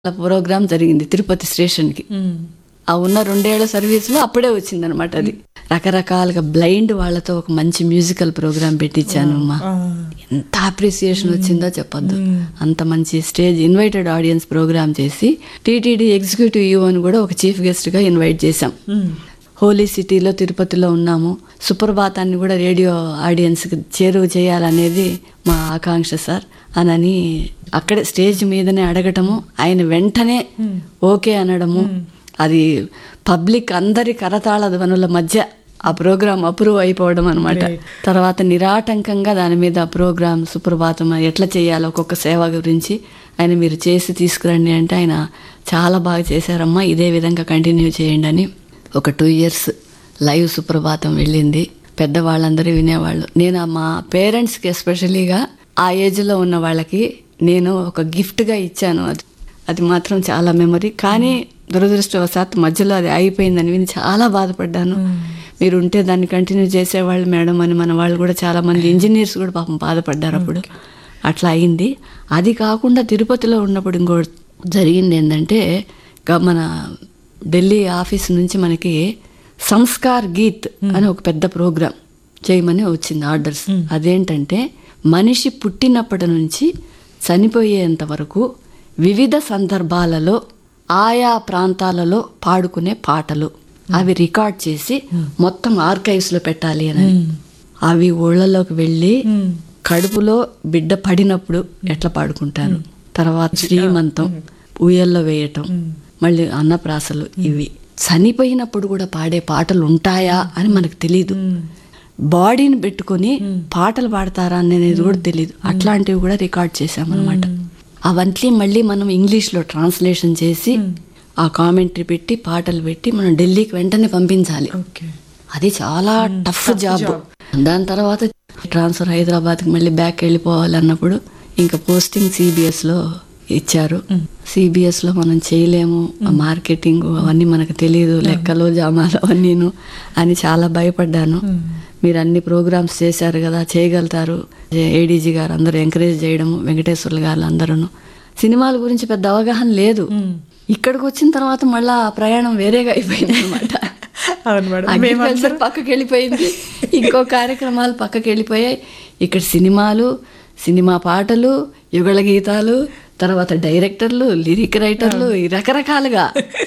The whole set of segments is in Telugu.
ప్రోగ్రామ్ జరిగింది తిరుపతి స్టేషన్కి ఆ ఉన్న రెండేళ్ల సర్వీస్లో అప్పుడే వచ్చిందనమాట అది రకరకాలుగా బ్లైండ్ వాళ్ళతో ఒక మంచి మ్యూజికల్ ప్రోగ్రామ్ పెట్టించాను అమ్మా ఎంత అప్రిసియేషన్ వచ్చిందో చెప్పొద్దు అంత మంచి స్టేజ్ ఇన్వైటెడ్ ఆడియన్స్ ప్రోగ్రామ్ చేసి టీటీడీ ఎగ్జిక్యూటివ్ యూ అని కూడా ఒక చీఫ్ గెస్ట్గా ఇన్వైట్ చేశాం హోలీ సిటీలో తిరుపతిలో ఉన్నాము సుప్రభాతాన్ని కూడా రేడియో ఆడియన్స్కి చేరువ చేయాలనేది మా ఆకాంక్ష సార్ అనని అక్కడే స్టేజ్ మీదనే అడగటము ఆయన వెంటనే ఓకే అనడము అది పబ్లిక్ అందరి కరతాళ ధ్వనుల మధ్య ఆ ప్రోగ్రామ్ అప్రూవ్ అయిపోవడం అనమాట తర్వాత నిరాటంకంగా దాని మీద ఆ ప్రోగ్రామ్ సుప్రభాతం ఎట్లా చేయాలో ఒక్కొక్క సేవ గురించి ఆయన మీరు చేసి తీసుకురండి అంటే ఆయన చాలా బాగా చేశారమ్మా ఇదే విధంగా కంటిన్యూ చేయండి అని ఒక టూ ఇయర్స్ లైవ్ సుప్రభాతం వెళ్ళింది పెద్దవాళ్ళందరూ వినేవాళ్ళు నేను ఆ మా పేరెంట్స్కి ఎస్పెషలీగా ఆ ఏజ్లో ఉన్న వాళ్ళకి నేను ఒక గిఫ్ట్గా ఇచ్చాను అది అది మాత్రం చాలా మెమరీ కానీ దురదృష్టవశాత్తు మధ్యలో అది అయిపోయిందని విని చాలా బాధపడ్డాను మీరు ఉంటే దాన్ని కంటిన్యూ చేసేవాళ్ళు మేడం అని మన వాళ్ళు కూడా చాలా మంది ఇంజనీర్స్ కూడా పాపం బాధపడ్డారు అప్పుడు అట్లా అయింది అది కాకుండా తిరుపతిలో ఉన్నప్పుడు ఇంకో జరిగింది ఏంటంటే గ- మన ఢిల్లీ ఆఫీస్ నుంచి మనకి సంస్కార్ గీత్ అని ఒక పెద్ద ప్రోగ్రాం చేయమని వచ్చింది ఆర్డర్స్ అదేంటంటే మనిషి పుట్టినప్పటి నుంచి చనిపోయేంత వరకు వివిధ సందర్భాలలో ఆయా ప్రాంతాలలో పాడుకునే పాటలు అవి రికార్డ్ చేసి మొత్తం ఆర్కైవ్స్ లో పెట్టాలి అని అవి ఊళ్ళలోకి వెళ్ళి కడుపులో బిడ్డ పడినప్పుడు ఎట్లా పాడుకుంటారు తర్వాత శ్రీమంతం ఉయ్యల్లో వేయటం మళ్ళీ అన్నప్రాసలు ఇవి చనిపోయినప్పుడు కూడా పాడే పాటలు ఉంటాయా అని మనకు తెలియదు బాడీని పెట్టుకొని పాటలు పాడతారా అనేది కూడా తెలియదు అట్లాంటివి కూడా రికార్డ్ చేశామన్నమాట అవన్నీ మళ్ళీ మనం ఇంగ్లీష్లో ట్రాన్స్లేషన్ చేసి ఆ కామెంటరీ పెట్టి పాటలు పెట్టి మనం ఢిల్లీకి వెంటనే పంపించాలి ఓకే అది చాలా టఫ్ జాబ్ దాని తర్వాత ట్రాన్స్ఫర్ హైదరాబాద్కి మళ్ళీ బ్యాక్ వెళ్ళిపోవాలన్నప్పుడు ఇంకా పోస్టింగ్ సిబిఎస్ లో ఇచ్చారు సిబిఎస్ లో మనం చేయలేము ఆ మార్కెటింగ్ అవన్నీ మనకు తెలియదు లెక్కలు జామాలు అవన్నీను అని చాలా భయపడ్డాను మీరు అన్ని ప్రోగ్రామ్స్ చేశారు కదా చేయగలుగుతారు ఏడీజీ గారు అందరూ ఎంకరేజ్ చేయడము వెంకటేశ్వర్లు గారు అందరూ సినిమాల గురించి పెద్ద అవగాహన లేదు ఇక్కడికి వచ్చిన తర్వాత మళ్ళా ఆ ప్రయాణం వేరేగా అయిపోయింది అనమాట అవును మేడం అగ్రికల్చర్ పక్కకి వెళ్ళిపోయింది ఇంకో కార్యక్రమాలు పక్కకి వెళ్ళిపోయాయి ఇక్కడ సినిమాలు సినిమా పాటలు యుగళ గీతాలు తర్వాత డైరెక్టర్లు లిరిక్ రైటర్లు ఈ రకరకాలుగా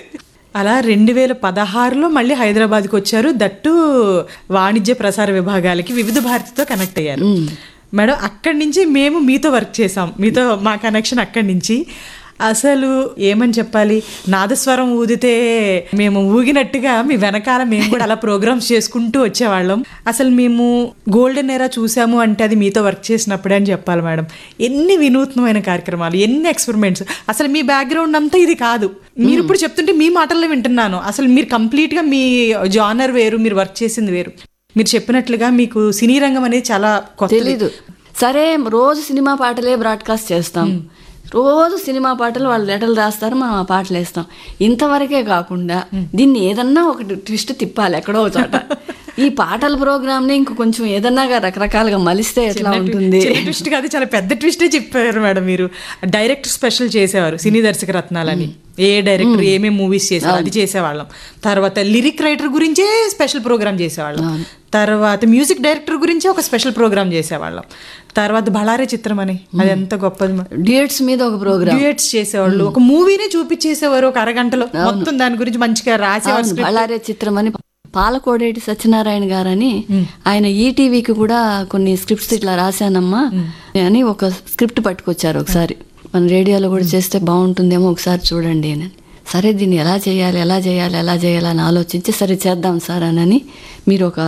అలా రెండు వేల పదహారులో మళ్ళీ హైదరాబాద్కి వచ్చారు దట్టు వాణిజ్య ప్రసార విభాగాలకి వివిధ భారతితో కనెక్ట్ అయ్యారు మేడం అక్కడి నుంచి మేము మీతో వర్క్ చేసాం మీతో మా కనెక్షన్ అక్కడి నుంచి అసలు ఏమని చెప్పాలి నాదస్వరం ఊదితే మేము ఊగినట్టుగా మీ వెనకాల మేము కూడా అలా ప్రోగ్రామ్స్ చేసుకుంటూ వచ్చేవాళ్ళం అసలు మేము గోల్డెన్ ఎరా చూసాము అంటే అది మీతో వర్క్ చేసినప్పుడే అని చెప్పాలి మేడం ఎన్ని వినూత్నమైన కార్యక్రమాలు ఎన్ని ఎక్స్పెరిమెంట్స్ అసలు మీ బ్యాక్గ్రౌండ్ అంతా ఇది కాదు మీరు ఇప్పుడు చెప్తుంటే మీ మాటల్లో వింటున్నాను అసలు మీరు కంప్లీట్ గా మీ జానర్ వేరు మీరు వర్క్ చేసింది వేరు మీరు చెప్పినట్లుగా మీకు సినీ రంగం అనేది చాలా కొత్త తెలీదు సరే రోజు సినిమా పాటలే బ్రాడ్కాస్ట్ చేస్తాం రోజు సినిమా పాటలు వాళ్ళు లెటర్లు రాస్తారు మనం ఆ పాటలు వేస్తాం ఇంతవరకే కాకుండా దీన్ని ఏదన్నా ఒకటి ట్విస్ట్ తిప్పాలి ఎక్కడో ఒక చోట ఈ పాటల ప్రోగ్రామ్ ని ఇంక కొంచెం ఏదన్నా రకరకాలుగా మలిస్తే ఎట్లా ఉంటుంది చిన్న ట్విస్ట్ కాదు చాలా పెద్ద ట్విస్టే చెప్పారు మేడం మీరు డైరెక్టర్ స్పెషల్ చేసేవారు సినీ దర్శక రత్నాలని ఏ డైరెక్టర్ ఏమేమి మూవీస్ చేశారు అది చేసేవాళ్ళం తర్వాత లిరిక్ రైటర్ గురించే స్పెషల్ ప్రోగ్రామ్ చేసేవాళ్ళం తర్వాత మ్యూజిక్ డైరెక్టర్ గురించే ఒక స్పెషల్ ప్రోగ్రామ్ చేసేవాళ్ళం తర్వాత బళారే చిత్రం అని అది ఎంత గొప్పది డ్యూయట్స్ మీద ఒక ప్రోగ్రామ్ డ్యూయట్స్ చేసేవాళ్ళు ఒక మూవీనే చూపించేసేవారు ఒక అరగంటలో మొత్తం దాని గురించి మంచిగా రాసేవారు బళ్ళారే చిత్రం అని పాలకోడేటి సత్యనారాయణ గారని ఆయన ఈటీవీకి కూడా కొన్ని స్క్రిప్ట్స్ ఇట్లా రాశానమ్మా అని ఒక స్క్రిప్ట్ పట్టుకొచ్చారు ఒకసారి మన రేడియోలో కూడా చేస్తే బాగుంటుందేమో ఒకసారి చూడండి అని సరే దీన్ని ఎలా చేయాలి ఎలా చేయాలి ఎలా చేయాలి అని ఆలోచించి సరే చేద్దాం సార్ అని మీరు ఒక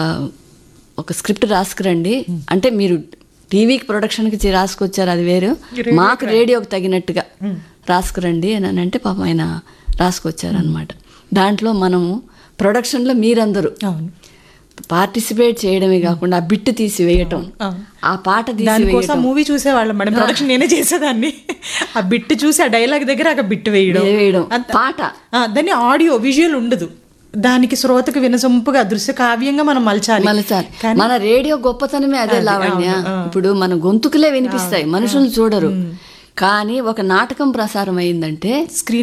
ఒక స్క్రిప్ట్ రాసుకురండి అంటే మీరు టీవీకి ప్రొడక్షన్కి చే- రాసుకొచ్చారు అది వేరు మాకు రేడియోకి తగినట్టుగా రాసుకురండి అని అంటే పాపం ఆయన రాసుకొచ్చారు అనమాట దాంట్లో మనము ప్రొడక్షన్లో మీరందరూ అవును పార్టిసిపేట్ చేయడమే కాకుండా ఆ బిట్ తీసి వేయటం ఆ పాట తీసి దానికోసం మూవీ చూసేవాళ్ళం మేడం ప్రొడక్షన్ నేనే చేసేదాన్ని ఆ బిట్ చూసి ఆ డైలాగ్ దగ్గర ఆ బిట్ వేయడం వేయడం అంత- పాట ఆ, దాన్ని ఆడియో విజువల్ ఉండదు దానికి శ్రోతకు వినసొంపుగా దృశ్య కావ్యంగా మనం మలచాలి మలచాలి మన రేడియో గొప్పతనమే అదే లావణ్య ఇప్పుడు మన గొంతుకులే వినిపిస్తాయి మనుషులు చూడరు కానీ ఒక నాటకం ప్రసారం అయిందంటే స్క్రీన్